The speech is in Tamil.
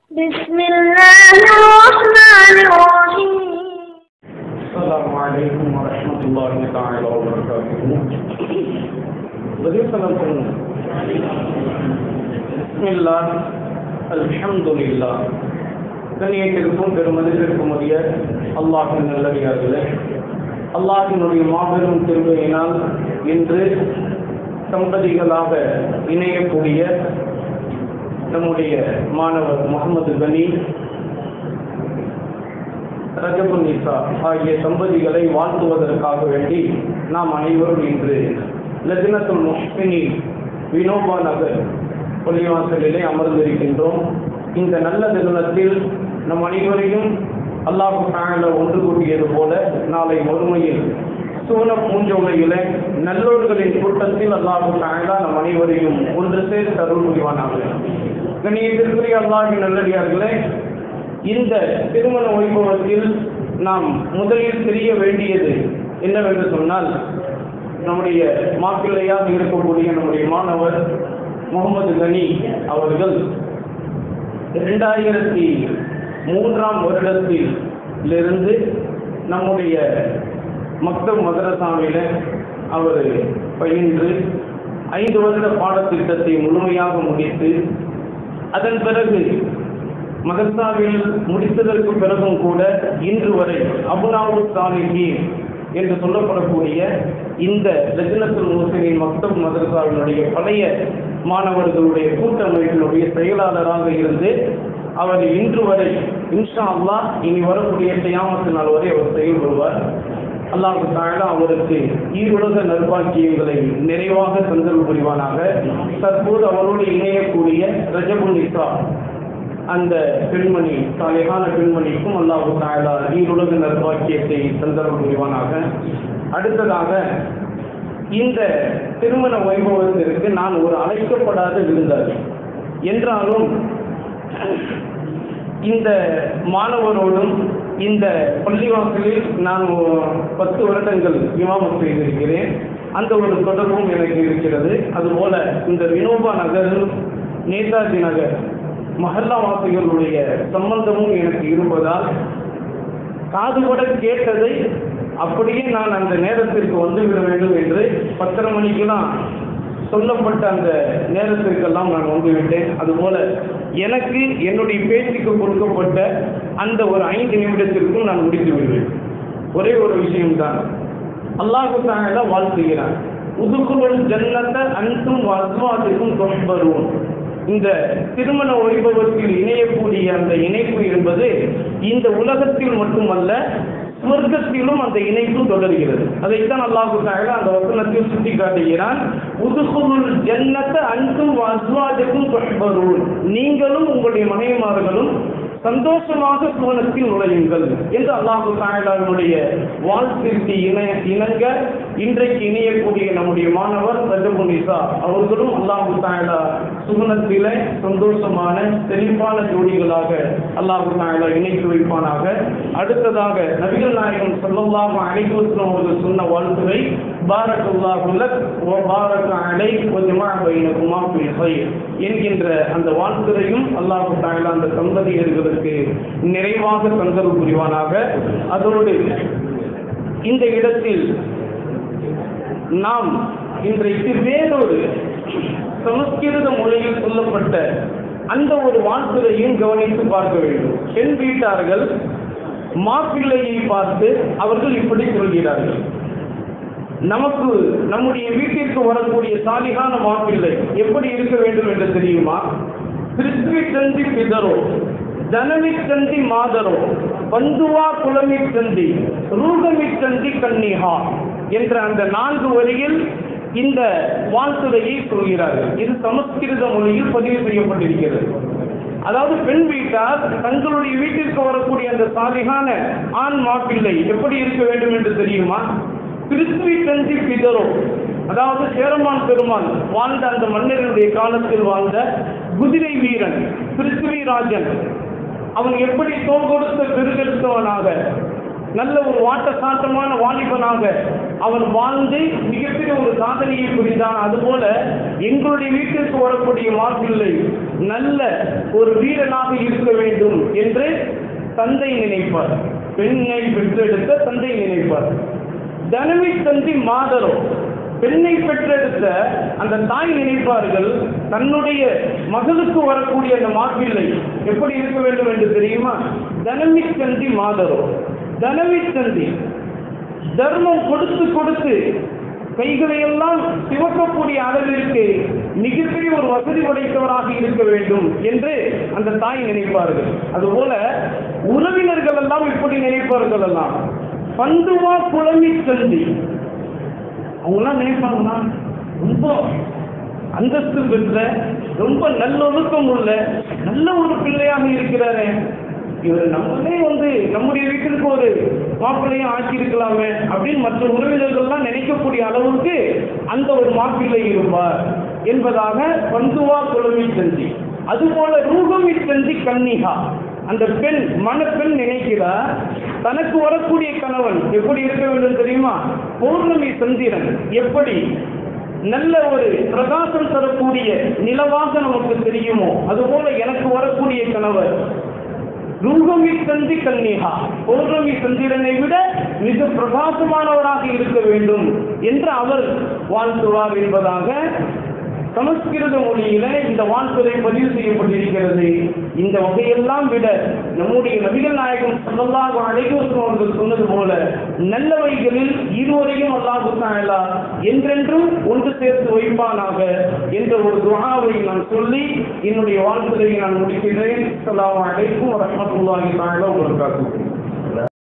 بسم الله الرحمن الرحيم السلام عليكم ورحمة الله تعالى وبركاته பதில் சொல்லணும் பிஸ்மில்லா அல்ஹம்துலில்லா கண்ணியத்திற்கும் பெருமதிப்பிற்கும் உரிய அல்லாஹின் நல்லடியார்களே அல்லாஹினுடைய மாபெரும் திருவையினால் இன்று தம்பதிகளாக இணையக்கூடிய நம்முடைய மாணவர் முகமது கனி ரஜபு நிசா ஆகிய தம்பதிகளை வாழ்த்துவதற்காக வேண்டி நாம் அனைவரும் இன்று லஜ்னத்துல் முஹ்சினி வினோபா நகர் பள்ளிவாசலிலே அமர்ந்திருக்கின்றோம் இந்த நல்ல தினத்தில் நம் அனைவரையும் அல்லாஹு தாயால ஒன்று கூட்டியது போல நாளை மறுமையில் சூன பூஞ்சோலையிலே நல்லோர்களின் கூட்டத்தில் அல்லாஹு தாயாலா நம் அனைவரையும் ஒன்று சேர்த்து அருள் புரிவானாக கண்ணியத்திற்குரிய அல்லாஹின் நல்லடியார்களே இந்த திருமண வைபவத்தில் நாம் முதலில் தெரிய வேண்டியது என்னவென்று சொன்னால் நம்முடைய மாப்பிள்ளையாக இருக்கக்கூடிய நம்முடைய மாணவர் முகமது கனி அவர்கள் இரண்டாயிரத்தி மூன்றாம் வருடத்திலிருந்து நம்முடைய மக்தப் மதரசாவில அவர் பயின்று ஐந்து வருட பாடத்திட்டத்தை முழுமையாக முடித்து அதன் பிறகு மதர்சாவில் முடித்ததற்கு பிறகும் கூட இன்று வரை அபுனாவு சாலிஹி என்று சொல்லப்படக்கூடிய இந்த லஜ்னத்துல் முஸ்லிமின் மக்தப் மதரசாவினுடைய பழைய மாணவர்களுடைய கூட்டமைப்பினுடைய செயலாளராக இருந்து அவர் இன்று வரை இன்ஷா அல்லாஹ் இனி வரக்கூடிய செய்யாமத்து நாள் வரை அவர் செயல்படுவார் அல்லாஹு தாழ அவருக்கு ஈருலக நற்பாக்கியங்களை நிறைவாக தந்தல் புரிவானாக தற்போது அவரோடு இணையக்கூடிய ரஜபுல் நிசா அந்த பெண்மணி சாலையான பெண்மணிக்கும் அல்லாஹு தாயலா ஈருலக நற்பாக்கியத்தை தந்தரம் புரிவானாக அடுத்ததாக இந்த திருமண வைபவத்திற்கு நான் ஒரு அழைக்கப்படாத விருந்தாளி என்றாலும் இந்த மாணவரோடும் இந்த பள்ளிவாசலில் நான் பத்து வருடங்கள் இமாமம் செய்திருக்கிறேன் அந்த ஒரு தொடர்பும் எனக்கு இருக்கிறது அதுபோல இந்த வினோபா நகர் நேதாஜி நகர் மஹல்லா வாசிகளுடைய சம்பந்தமும் எனக்கு இருப்பதால் காதுபட கேட்டதை அப்படியே நான் அந்த நேரத்திற்கு வந்துவிட வேண்டும் என்று பத்தரை மணிக்கெல்லாம் சொல்லப்பட்ட அந்த நேரத்திற்கெல்லாம் நான் வந்துவிட்டேன் அதுபோல எனக்கு என்னுடைய பேச்சுக்கு கொடுக்கப்பட்ட அந்த ஒரு ஐந்து நிமிடத்திற்கும் நான் முடித்து விடுவேன் ஒரே ஒரு விஷயம்தான் அல்லாஹு தாங்க வாழ்த்துகிறான் உதுக்குள் ஜன்னத்தை அன்றும் அஸ்வாதுக்கும் தொம்பரும் இந்த திருமண வைபவத்தில் இணையக்கூடிய அந்த இணைப்பு என்பது இந்த உலகத்தில் மட்டுமல்ல சொர்க்கத்திலும் அந்த இணைப்பு தொடர்கிறது அதைத்தான் அல்லாஹு தாயலா அந்த வசனத்தில் சுட்டி காட்டுகிறான் உதுகுல் ஜன்னத்தை அன்றும் அஸ்வாஜக்கும் தொஹ்பரூன் நீங்களும் உங்களுடைய மனைவிமார்களும் சந்தோஷமாக சுவனத்தில் நுழையுங்கள் என்று அல்லாஹு தாயலாவினுடைய வாழ்த்திற்கு இணை இணங்க இன்றைக்கு இணையக்கூடிய நம்முடைய மாணவர் ரஜபு நிசா அவர்களும் அல்லாஹு தாயலா சுவனத்தில சந்தோஷமான செழிப்பான ஜோடிகளாக அல்லாஹு தாயலா இணைத்து வைப்பானாக அடுத்ததாக நபிகள் நாயகம் சொல்லல்லாம அனைவருக்கும் அவர்கள் சொன்ன வாழ்த்துவை பாரக்குல்லாஹுல்ல பாரக் அலை கொஞ்சமா பைனகுமா பில் என்கின்ற அந்த வாழ்த்துறையும் அல்லாஹு தாயலா அந்த சந்ததியர்களுக்கு நிறைவாக தந்தல் புரிவானாக அதோடு இந்த இடத்தில் நாம் இன்றைக்கு வேறொரு சமஸ்கிருத மொழியில் சொல்லப்பட்ட அந்த ஒரு வாழ்த்துறையும் கவனித்து பார்க்க வேண்டும் பெண் வீட்டார்கள் மாப்பிள்ளையை பார்த்து அவர்கள் இப்படி சொல்கிறார்கள் நமக்கு நம்முடைய வீட்டிற்கு வரக்கூடிய சாலிகான மாப்பிள்ளை எப்படி இருக்க வேண்டும் என்று தெரியுமா பிருத்வி சந்தி பிதரோ ஜனமி சந்தி மாதரோ பந்துவா குலமி சந்தி ரூகமி சந்தி கன்னிஹா என்ற அந்த நான்கு வரியில் இந்த வாழ்த்துறையை சொல்கிறார்கள் இது சமஸ்கிருத மொழியில் பதிவு செய்யப்பட்டிருக்கிறது அதாவது பெண் வீட்டார் தங்களுடைய வீட்டிற்கு வரக்கூடிய அந்த சாலிகான ஆண் மாப்பிள்ளை எப்படி இருக்க வேண்டும் என்று தெரியுமா பிருத்வி சந்தி பிதரோ அதாவது சேரமான் பெருமான் வாழ்ந்த அந்த மன்னர்களுடைய காலத்தில் வாழ்ந்த குதிரை வீரன் பிருத்விராஜன் அவன் எப்படி தோல் கொடுத்த பெருகெடுத்தவனாக நல்ல ஒரு வாட்ட சாட்டமான வாலிபனாக அவன் வாழ்ந்து மிகப்பெரிய ஒரு சாதனையை புரிந்தான் அதுபோல எங்களுடைய வீட்டிற்கு வரக்கூடிய மாப்பிள்ளை நல்ல ஒரு வீரனாக இருக்க வேண்டும் என்று தந்தை நினைப்பார் பெண்ணை பெற்றெடுத்த தந்தை நினைப்பார் தனவி தந்தி மாதரோ பெண்ணை பெற்றெடுத்த அந்த தாய் நினைப்பார்கள் தன்னுடைய மகளுக்கு வரக்கூடிய அந்த மாப்பிள்ளை எப்படி இருக்க வேண்டும் என்று தெரியுமா தனமி தந்தி மாதரோ தனவி தந்தி தர்மம் கொடுத்து கொடுத்து கைகளை எல்லாம் சிவக்கக்கூடிய அளவிற்கு மிகப்பெரிய ஒரு வசதி படைத்தவராக இருக்க வேண்டும் என்று அந்த தாய் நினைப்பார்கள் அதுபோல உறவினர்கள் எல்லாம் இப்படி நினைப்பார்கள் எல்லாம் பந்துவா குழம்பி தந்தி அவங்களாம் நினைப்பாங்கன்னா ரொம்ப அந்தஸ்து பெற்ற ரொம்ப நல்லொழுக்கம் உள்ள நல்ல ஒரு பிள்ளையாக இருக்கிறாரே இவர் நம்மளே வந்து நம்முடைய வீட்டிற்கு ஒரு மாப்பிள்ளையும் ஆக்கியிருக்கலாமே அப்படின்னு மற்ற உறவினர்கள்லாம் நினைக்கக்கூடிய அளவுக்கு அந்த ஒரு மாப்பிள்ளை இருப்பார் என்பதாக பந்துவா குழவி செஞ்சி அதுபோல ரூபமி செஞ்சி கன்னிகா அந்த பெண் மணப்பெண் நினைக்கிறார் தனக்கு வரக்கூடிய கணவன் எப்படி இருக்க வேண்டும் தெரியுமா பௌர்ணமி சந்திரன் எப்படி நல்ல ஒரு பிரகாசம் தரக்கூடிய நிலவாக நமக்கு தெரியுமோ அதுபோல எனக்கு வரக்கூடிய கணவர் ரூபமி சந்தி கன்னிகா பௌர்ணமி சந்திரனை விட மிக பிரகாசமானவராக இருக்க வேண்டும் என்று அவர் வாழ்த்துவார் என்பதாக சமஸ்கிருத மொழியில இந்த வாழ்த்துறை பதிவு செய்யப்பட்டிருக்கிறது இந்த வகையெல்லாம் விட நம்முடைய நபிகள் நாயகம் சொல்லல்லாஹு அலைஹி வஸல்லம் அவர்கள் சொன்னது போல நல்லவைகளில் இருவரையும் அல்லாஹு தஆலா என்றென்றும் ஒன்று சேர்த்து வைப்பானாக என்ற ஒரு துஆவை நான் சொல்லி என்னுடைய வாழ்த்துறையை நான் முடிக்கிறேன் அஸ்ஸலாமு அலைக்கும் வரஹ்மத்துல்லாஹி தஆலா வபரகாத்துஹு